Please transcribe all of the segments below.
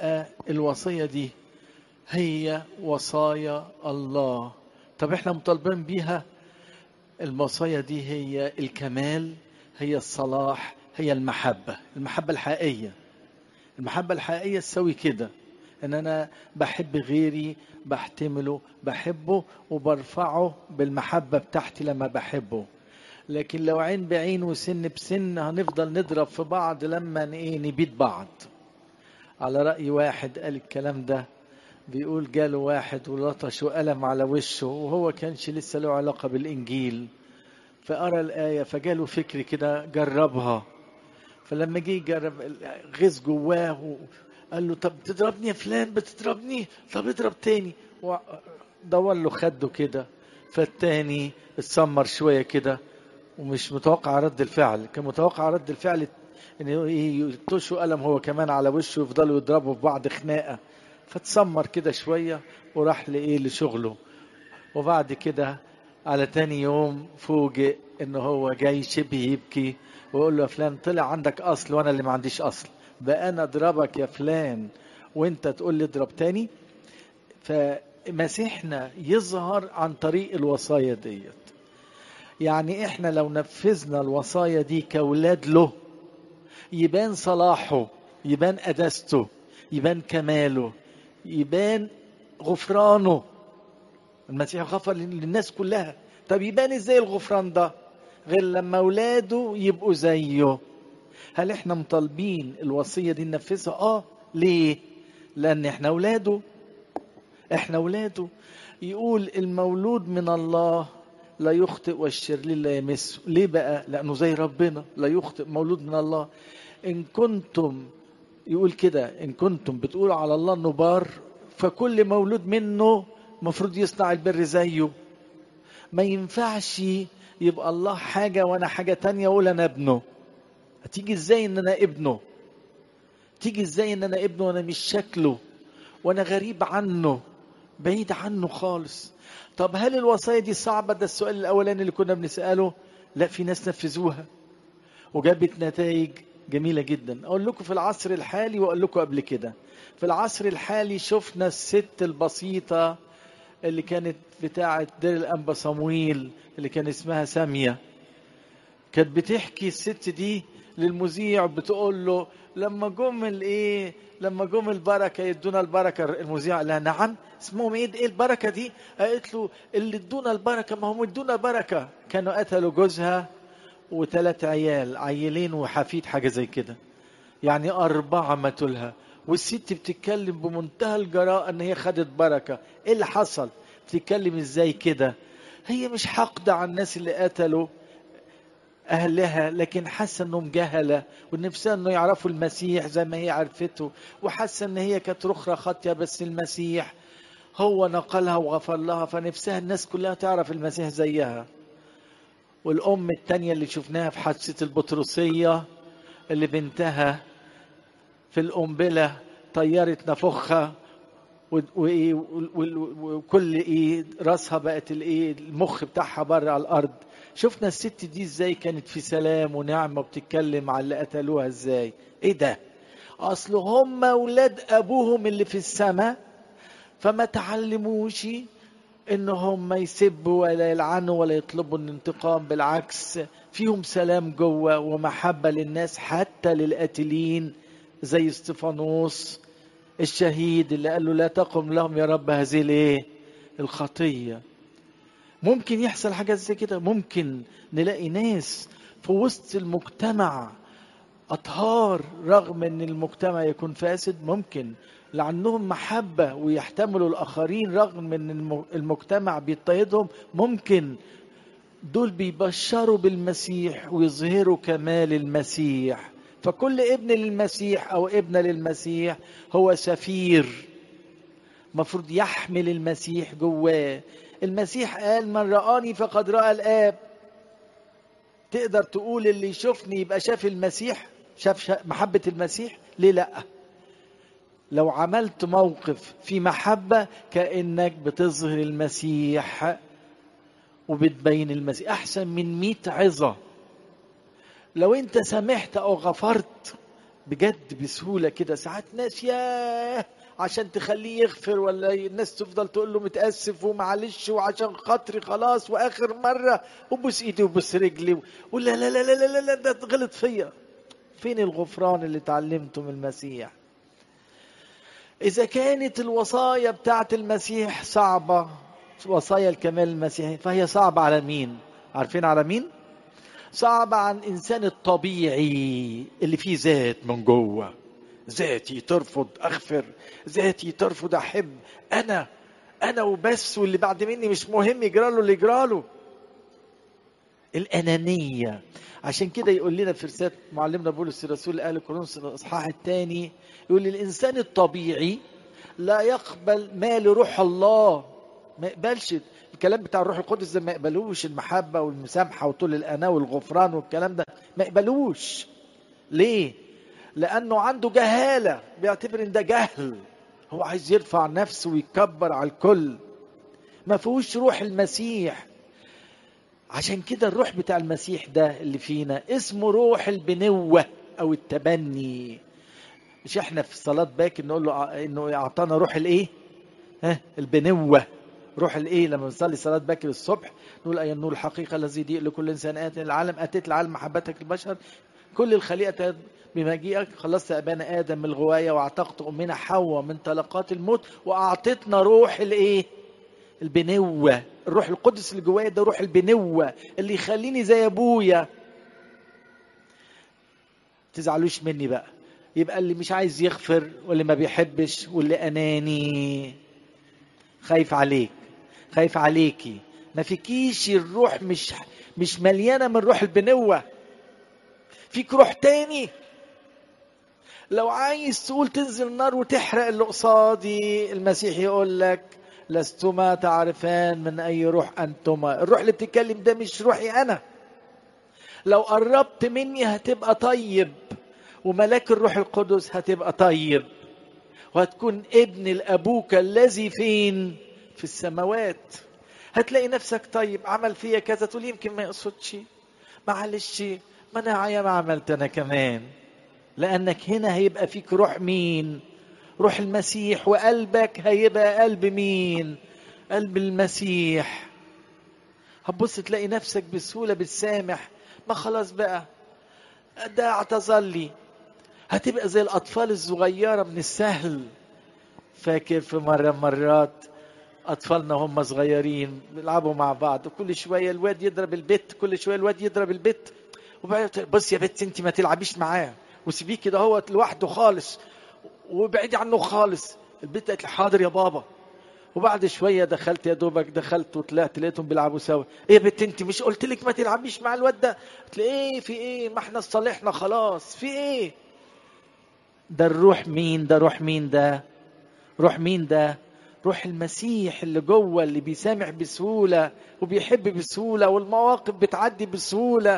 يبقى الوصية دي هي وصايا الله طب احنا مطالبين بيها الوصايا دي هي الكمال هي الصلاح هي المحبة المحبة الحقيقية المحبة الحقيقية تسوي كده ان انا بحب غيري بحتمله بحبه وبرفعه بالمحبة بتاعتي لما بحبه لكن لو عين بعين وسن بسن هنفضل نضرب في بعض لما ايه نبيد بعض على رأي واحد قال الكلام ده بيقول جاله واحد ولطش وقلم على وشه وهو كانش لسه له علاقة بالإنجيل فقرأ الآية فجاله فكر كده جربها فلما جه يجرب غز جواه قال له طب بتضربني يا فلان بتضربني طب اضرب تاني دور له خده كده فالتاني اتسمر شوية كده ومش متوقع رد الفعل كان متوقع رد الفعل ان يلطشوا قلم هو كمان على وشه ويفضلوا يضربوا في بعض خناقه فتسمر كده شويه وراح لايه لشغله وبعد كده على تاني يوم فوجئ ان هو جاي شبه يبكي ويقول له يا فلان طلع عندك اصل وانا اللي ما عنديش اصل بقى انا اضربك يا فلان وانت تقول لي اضرب تاني فمسيحنا يظهر عن طريق الوصايا ديت يعني احنا لو نفذنا الوصايا دي كاولاد له يبان صلاحه يبان قداسته يبان كماله يبان غفرانه المسيح غفر للناس كلها طب يبان ازاي الغفران ده غير لما اولاده يبقوا زيه هل احنا مطالبين الوصيه دي ننفذها اه ليه لان احنا اولاده احنا اولاده يقول المولود من الله لا يخطئ والشرير لا يمسه ليه بقى لانه زي ربنا لا يخطئ مولود من الله ان كنتم يقول كده ان كنتم بتقولوا على الله انه بار فكل مولود منه مفروض يصنع البر زيه ما ينفعش يبقى الله حاجه وانا حاجه تانية اقول انا ابنه هتيجي ازاي ان انا ابنه تيجي ازاي ان انا ابنه وانا مش شكله وانا غريب عنه بعيد عنه خالص طب هل الوصايا دي صعبة ده السؤال الأولاني اللي كنا بنسأله لا في ناس نفذوها وجابت نتائج جميلة جدا أقول لكم في العصر الحالي وأقول لكم قبل كده في العصر الحالي شفنا الست البسيطة اللي كانت بتاعة دير الأنبا صمويل اللي كان اسمها سامية كانت بتحكي الست دي للمذيع بتقول له لما جم الايه لما جم البركه يدونا البركه المذيع قال لها نعم اسمهم ايه ايه البركه دي قالت له اللي ادونا البركه ما هم ادونا بركه كانوا قتلوا جوزها وثلاث عيال عيلين وحفيد حاجه زي كده يعني اربعه ماتوا لها والست بتتكلم بمنتهى الجراءه ان هي خدت بركه ايه اللي حصل بتتكلم ازاي كده هي مش حاقده على الناس اللي قتلوا أهلها لكن حاسة أنهم جهلة ونفسها أنه يعرفوا المسيح زي ما هي عرفته وحاسة أن هي كانت رخرة خاطية بس المسيح هو نقلها وغفر لها فنفسها الناس كلها تعرف المسيح زيها والأم التانية اللي شفناها في حادثة البطرسية اللي بنتها في القنبلة طيرت نفخها وكل ايه راسها بقت الايه المخ بتاعها بره على الارض شفنا الست دي ازاي كانت في سلام ونعمه وبتتكلم على اللي قتلوها ازاي ايه ده اصل هم اولاد ابوهم اللي في السماء فما تعلموش ان هم يسبوا ولا يلعنوا ولا يطلبوا الانتقام بالعكس فيهم سلام جوه ومحبه للناس حتى للقاتلين زي استفانوس الشهيد اللي قال له لا تقم لهم يا رب هذه الايه الخطيه ممكن يحصل حاجات زي كده ممكن نلاقي ناس في وسط المجتمع أطهار رغم أن المجتمع يكون فاسد ممكن لأنهم محبة ويحتملوا الآخرين رغم أن المجتمع بيضطهدهم ممكن دول بيبشروا بالمسيح ويظهروا كمال المسيح فكل ابن للمسيح أو ابنة للمسيح هو سفير مفروض يحمل المسيح جواه المسيح قال من رآني فقد رأى الآب تقدر تقول اللي يشوفني يبقى شاف المسيح شاف محبة المسيح ليه لأ لو عملت موقف في محبة كأنك بتظهر المسيح وبتبين المسيح أحسن من مئة عظة لو أنت سمحت أو غفرت بجد بسهوله كده ساعات ناس ياه عشان تخليه يغفر ولا الناس تفضل تقول له متاسف ومعلش وعشان خاطري خلاص واخر مره وبوس ايدي وبوس رجلي ولا لا لا لا لا لا, لا ده غلط فيا فين الغفران اللي اتعلمته من المسيح اذا كانت الوصايا بتاعت المسيح صعبه وصايا الكمال المسيحي فهي صعبه على مين عارفين على مين صعبة على الإنسان الطبيعي اللي فيه ذات من جوه ذاتي ترفض أغفر ذاتي ترفض أحب أنا أنا وبس واللي بعد مني مش مهم يجراله اللي يجراله الأنانية عشان كده يقول لنا في رسالة معلمنا بولس الرسول قال كورنثوس الإصحاح الثاني يقول الإنسان الطبيعي لا يقبل ما لروح الله ما يقبلش الكلام بتاع الروح القدس ده ما يقبلوش المحبة والمسامحة وطول الأناة والغفران والكلام ده ما يقبلوش ليه؟ لأنه عنده جهالة بيعتبر إن ده جهل هو عايز يرفع نفسه ويكبر على الكل ما فيهوش روح المسيح عشان كده الروح بتاع المسيح ده اللي فينا اسمه روح البنوة أو التبني مش احنا في صلاة باكر نقول له انه اعطانا روح الايه؟ ها البنوة روح الايه لما بنصلي صلاه باكر الصبح نقول اي النور الحقيقه الذي يضيء لكل انسان اتى العالم اتيت العالم محبتك للبشر كل الخليقه بمجيئك خلصت ابانا ادم من الغوايه واعتقت امنا حواء من طلقات الموت واعطتنا روح الايه البنوه الروح القدس اللي جوايا ده روح البنوه اللي يخليني زي ابويا تزعلوش مني بقى يبقى اللي مش عايز يغفر واللي ما بيحبش واللي اناني خايف عليك خايف عليكي ما فيكيش الروح مش مش مليانه من روح البنوه فيك روح تاني لو عايز تقول تنزل النار وتحرق اللي قصادي المسيح يقول لك لستما تعرفان من اي روح انتما الروح اللي بتتكلم ده مش روحي انا لو قربت مني هتبقى طيب وملاك الروح القدس هتبقى طيب وهتكون ابن لابوك الذي فين في السماوات هتلاقي نفسك طيب عمل فيا كذا تقول يمكن ما يقصدش معلش ما انا عيا ما عملت انا كمان لانك هنا هيبقى فيك روح مين روح المسيح وقلبك هيبقى قلب مين قلب المسيح هتبص تلاقي نفسك بسهولة بتسامح ما خلاص بقى ده اعتذر لي هتبقى زي الأطفال الصغيرة من السهل فاكر في مرة مرات أطفالنا هم صغيرين بيلعبوا مع بعض وكل شوية الواد يضرب البت كل شوية الواد يضرب البت وبعدين بص يا بت انت ما تلعبيش معاه وسيبيه كده هو لوحده خالص وابعدي عنه خالص البت قالت لي حاضر يا بابا وبعد شويه دخلت يا دوبك دخلت وطلعت لقيتهم بيلعبوا سوا ايه يا بت انت مش قلت لك ما تلعبيش مع الواد ده قلت لي ايه في ايه ما احنا صالحنا خلاص في ايه ده الروح مين ده روح مين ده روح مين ده روح المسيح اللي جوه اللي بيسامح بسهوله وبيحب بسهوله والمواقف بتعدي بسهوله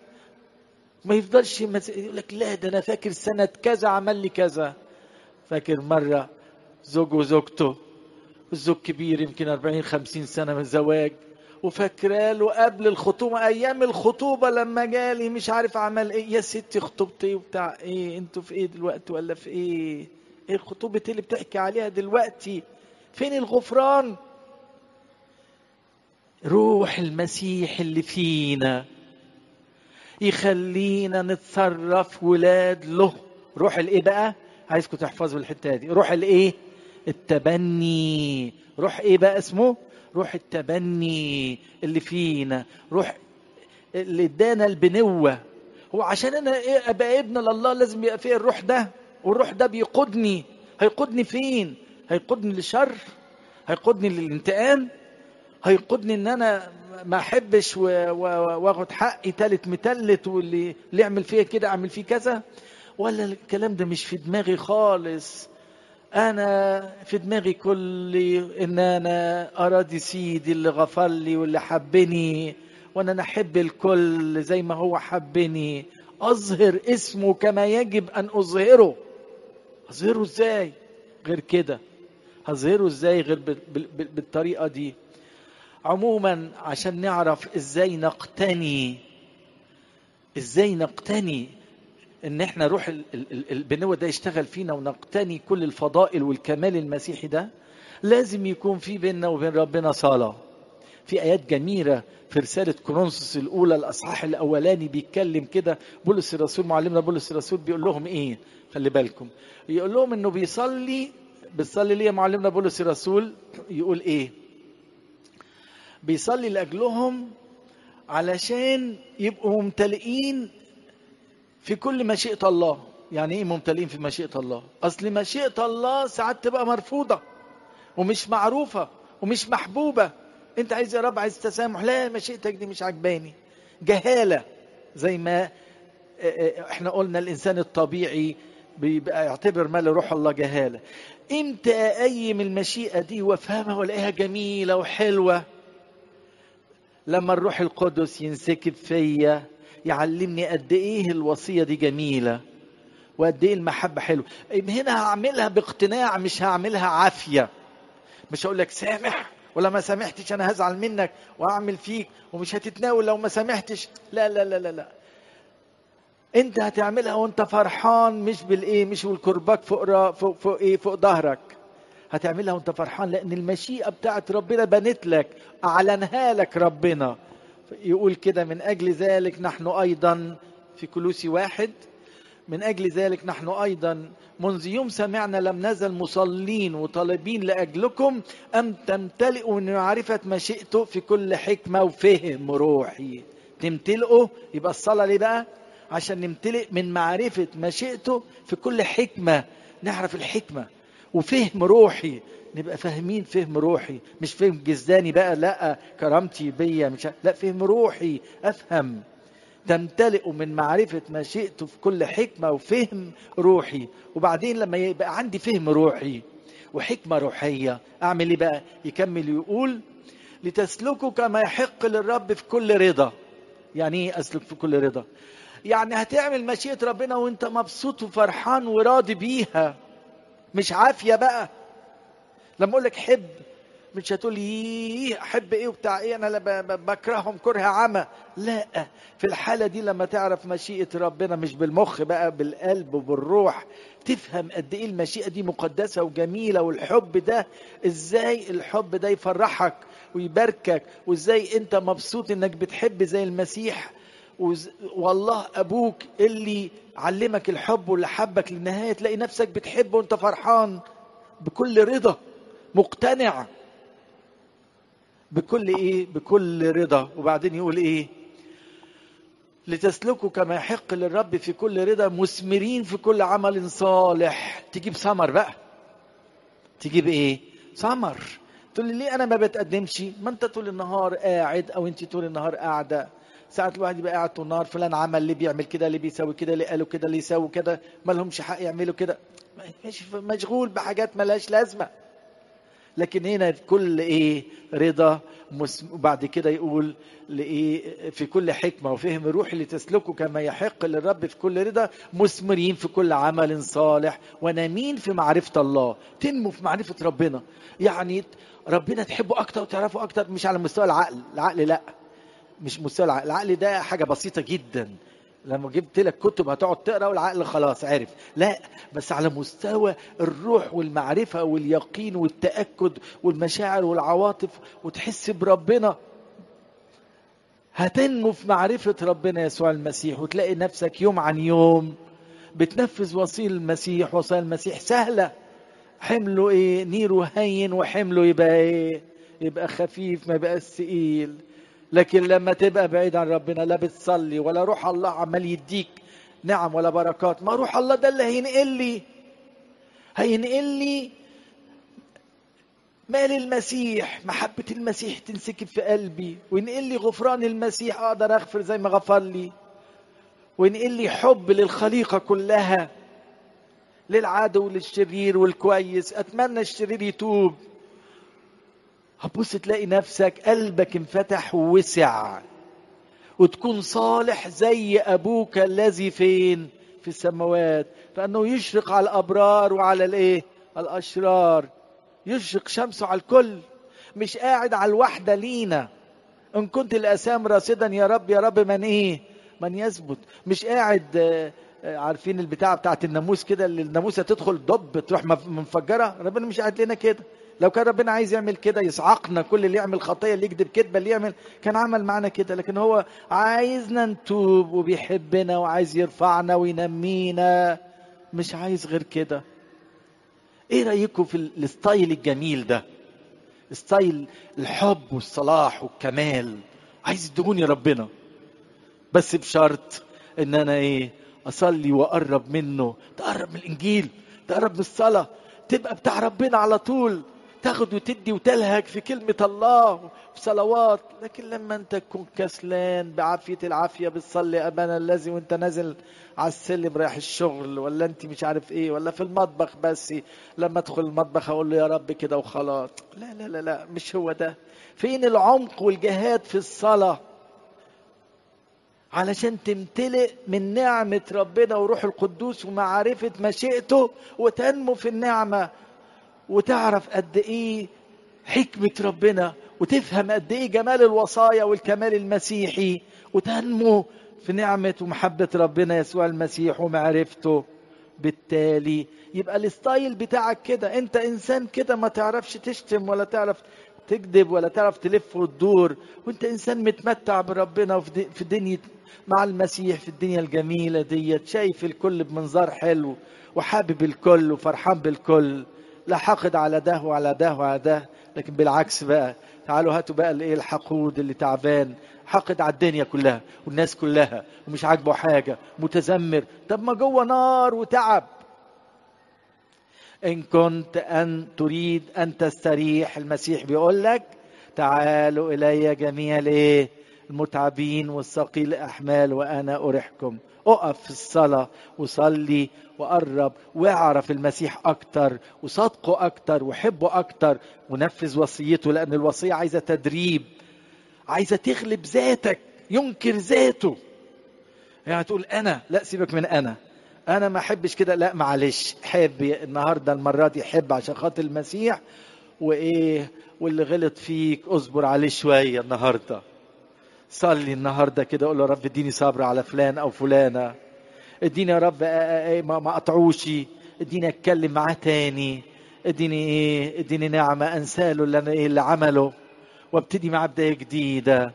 ما يفضلش يقول لك لا ده انا فاكر سنه كذا عمل لي كذا فاكر مره زوج وزوجته الزوج كبير يمكن 40 50 سنه من الزواج وفاكره له قبل الخطوبه ايام الخطوبه لما جالي مش عارف عمل ايه يا ستي خطوبتي وبتاع ايه انتوا في ايه دلوقتي ولا في ايه ايه الخطوبه اللي بتحكي عليها دلوقتي فين الغفران روح المسيح اللي فينا يخلينا نتصرف ولاد له روح الايه بقى عايزكم تحفظوا الحته دي روح الايه التبني روح ايه بقى اسمه روح التبني اللي فينا روح اللي ادانا البنوه هو عشان انا إيه ابقى ابن لله لازم يبقى فيه الروح ده والروح ده بيقودني هيقودني فين هيقودني للشر هيقودني للانتقام هيقودني ان انا ما احبش واخد حقي تالت متلت واللي اللي يعمل فيا كده اعمل فيه كذا ولا الكلام ده مش في دماغي خالص انا في دماغي كل ان انا اراضي سيدي اللي غفر لي واللي حبني وانا انا احب الكل زي ما هو حبني اظهر اسمه كما يجب ان اظهره اظهره ازاي غير كده هظهره ازاي غير بالطريقه دي عموما عشان نعرف ازاي نقتني ازاي نقتني ان احنا روح ال- ال- ال- البنوة ده يشتغل فينا ونقتني كل الفضائل والكمال المسيحي ده لازم يكون في بيننا وبين ربنا صلاة في آيات جميلة في رسالة كورنثوس الأولى الأصحاح الأولاني بيتكلم كده بولس الرسول معلمنا بولس الرسول بيقول لهم إيه خلي بالكم يقول لهم إنه بيصلي بيصلي ليه يا معلمنا بولس الرسول يقول إيه بيصلي لأجلهم علشان يبقوا ممتلئين في كل مشيئة الله يعني ايه ممتلئين في مشيئة الله اصل مشيئة الله ساعات تبقى مرفوضة ومش معروفة ومش محبوبة انت عايز يا رب عايز تسامح لا مشيئتك دي مش عجباني جهالة زي ما اه، اه، احنا قلنا الانسان الطبيعي بيبقى يعتبر ما لروح الله جهالة امتى اقيم المشيئة دي وافهمها والاقيها جميلة وحلوة لما الروح القدس ينسكب فيا يعلمني قد ايه الوصيه دي جميله وقد ايه المحبه حلوه هنا هعملها باقتناع مش هعملها عافيه مش هقول لك سامح ولا ما سامحتش انا هزعل منك واعمل فيك ومش هتتناول لو ما سامحتش لا لا لا لا لا انت هتعملها وانت فرحان مش بالايه مش بالكرباج فوق را فوق, فوق ايه فوق ظهرك هتعملها وانت فرحان لان المشيئه بتاعت ربنا بنت لك اعلنها لك ربنا يقول كده من اجل ذلك نحن ايضا في كلوسي واحد من اجل ذلك نحن ايضا منذ يوم سمعنا لم نزل مصلين وطالبين لاجلكم ان تمتلئوا من معرفه مشيئته في كل حكمه وفهم روحي تمتلئوا يبقى الصلاه ليه بقى عشان نمتلئ من معرفه مشيئته في كل حكمه نعرف الحكمه وفهم روحي نبقى فاهمين فهم روحي مش فهم جزداني بقى لا كرامتي بيا مش لا فهم روحي افهم تمتلئ من معرفة مشيئته في كل حكمة وفهم روحي وبعدين لما يبقى عندي فهم روحي وحكمة روحية أعمل إيه بقى يكمل يقول لتسلكوا كما يحق للرب في كل رضا يعني إيه أسلك في كل رضا يعني هتعمل مشيئة ربنا وانت مبسوط وفرحان وراضي بيها مش عافية بقى لما اقول لك حب مش هتقول ييه احب ايه وبتاع ايه انا لا ب- ب- بكرههم كره عمى لا في الحاله دي لما تعرف مشيئه ربنا مش بالمخ بقى بالقلب وبالروح تفهم قد ايه المشيئه دي مقدسه وجميله والحب ده ازاي الحب ده يفرحك ويباركك وازاي انت مبسوط انك بتحب زي المسيح وز... والله ابوك اللي علمك الحب واللي حبك للنهايه تلاقي نفسك بتحب وانت فرحان بكل رضا مقتنع بكل ايه بكل رضا وبعدين يقول ايه لتسلكوا كما يحق للرب في كل رضا مثمرين في كل عمل صالح تجيب ثمر بقى تجيب ايه ثمر تقول لي ليه انا ما بتقدمش ما انت طول النهار قاعد او انت طول النهار قاعده ساعات الواحد يبقى قاعد طول النهار فلان عمل ليه بيعمل كده ليه بيسوي كده ليه قالوا كده ليه يسووا كده ما لهمش حق يعملوا كده مش مشغول بحاجات ملهاش لازمه لكن هنا كل ايه رضا مس- وبعد كده يقول لايه في كل حكمه وفهم روحي لتسلكوا كما يحق للرب في كل رضا مثمرين في كل عمل صالح ونامين في معرفه الله تنمو في معرفه ربنا يعني ربنا تحبه اكتر وتعرفه اكتر مش على مستوى العقل العقل لا مش مستوى العقل العقل ده حاجه بسيطه جدا لما جبت لك كتب هتقعد تقرا والعقل خلاص عرف لا بس على مستوى الروح والمعرفه واليقين والتاكد والمشاعر والعواطف وتحس بربنا هتنمو في معرفه ربنا يسوع المسيح وتلاقي نفسك يوم عن يوم بتنفذ وصيل المسيح وصايا المسيح سهله حمله ايه نيره هين وحمله يبقى ايه يبقى خفيف ما يبقاش ثقيل لكن لما تبقى بعيد عن ربنا لا بتصلي ولا روح الله عمال يديك نعم ولا بركات ما روح الله ده اللي هينقل لي هينقل لي مال المسيح محبة المسيح تنسكب في قلبي وينقل لي غفران المسيح أقدر أغفر زي ما غفر لي وينقل لي حب للخليقة كلها للعدو وللشرير والكويس أتمنى الشرير يتوب هتبص تلاقي نفسك قلبك انفتح ووسع وتكون صالح زي ابوك الذي فين في السماوات فانه يشرق على الابرار وعلى الايه الاشرار يشرق شمسه على الكل مش قاعد على الوحده لينا ان كنت الاسام راصدا يا رب يا رب من ايه من يثبت مش قاعد آه، عارفين البتاعة بتاعت الناموس كده اللي الناموسة تدخل دب تروح منفجرة ربنا مش قاعد لنا كده لو كان ربنا عايز يعمل كده يصعقنا كل اللي يعمل خطيه اللي يكذب كذبه اللي يعمل كان عمل معنا كده لكن هو عايزنا نتوب وبيحبنا وعايز يرفعنا وينمينا مش عايز غير كده ايه رايكم في الستايل الجميل ده ستايل الحب والصلاح والكمال عايز يدوني ربنا بس بشرط ان انا ايه اصلي واقرب منه تقرب من الانجيل تقرب من الصلاه تبقى بتاع ربنا على طول تاخد وتدي وتلهج في كلمة الله في صلوات لكن لما انت تكون كسلان بعافية العافية بتصلي أبانا الذي وانت نازل على السلم رايح الشغل ولا انت مش عارف ايه ولا في المطبخ بس لما ادخل المطبخ اقول له يا رب كده وخلاص لا لا لا لا مش هو ده فين العمق والجهاد في الصلاة علشان تمتلئ من نعمة ربنا وروح القدوس ومعرفة مشيئته وتنمو في النعمة وتعرف قد ايه حكمة ربنا وتفهم قد ايه جمال الوصايا والكمال المسيحي وتنمو في نعمة ومحبة ربنا يسوع المسيح ومعرفته بالتالي يبقى الستايل بتاعك كده انت انسان كده ما تعرفش تشتم ولا تعرف تكذب ولا تعرف تلف وتدور وانت انسان متمتع بربنا في دنيا مع المسيح في الدنيا الجميلة ديت شايف الكل بمنظار حلو وحابب الكل وفرحان بالكل لا حاقد على ده وعلى ده وعلى ده لكن بالعكس بقى تعالوا هاتوا بقى الايه الحقود اللي تعبان حاقد على الدنيا كلها والناس كلها ومش عاجبه حاجه متذمر طب ما جوه نار وتعب ان كنت ان تريد ان تستريح المسيح بيقول لك تعالوا الي جميع الايه المتعبين والثقيل الاحمال وانا اريحكم اقف في الصلاه وصلي وقرب واعرف المسيح اكتر وصدقه اكتر وحبه اكتر ونفذ وصيته لان الوصيه عايزه تدريب عايزه تغلب ذاتك ينكر ذاته يعني تقول انا لا سيبك من انا انا ما احبش كده لا معلش حب النهارده المره دي حب عشان خاطر المسيح وايه واللي غلط فيك اصبر عليه شويه النهارده صلي النهارده كده قول له رب اديني صبر على فلان او فلانه اديني يا رب ما اقطعوش اديني اتكلم معاه تاني اديني ايه اديني نعمه انسى له اللي انا ايه اللي عمله وابتدي معاه بدايه جديده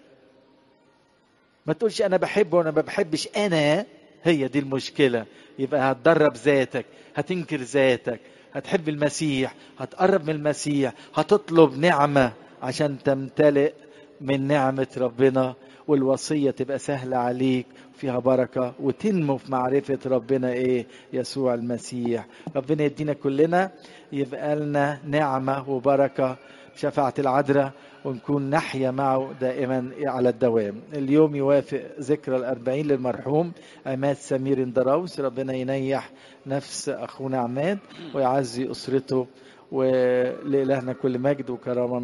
ما تقولش انا بحبه وانا ما بحبش انا هي دي المشكله يبقى هتدرب ذاتك هتنكر ذاتك هتحب المسيح هتقرب من المسيح هتطلب نعمه عشان تمتلئ من نعمه ربنا والوصيه تبقى سهله عليك فيها بركه وتنمو في معرفه ربنا ايه يسوع المسيح ربنا يدينا كلنا يبقى لنا نعمه وبركه شفاعه العذراء ونكون نحيا معه دائما على الدوام اليوم يوافق ذكرى الأربعين للمرحوم عماد سمير اندراوس ربنا ينيح نفس أخونا عماد ويعزي أسرته ولإلهنا كل مجد وكرامة